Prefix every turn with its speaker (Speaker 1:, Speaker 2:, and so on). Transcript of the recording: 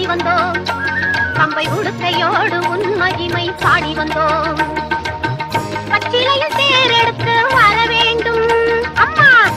Speaker 1: வந்தோம் பம்பை உடுக்கையோடு உன் மகிமை பாடி வந்தோம் பச்சிலையில் தேரெடுத்து வர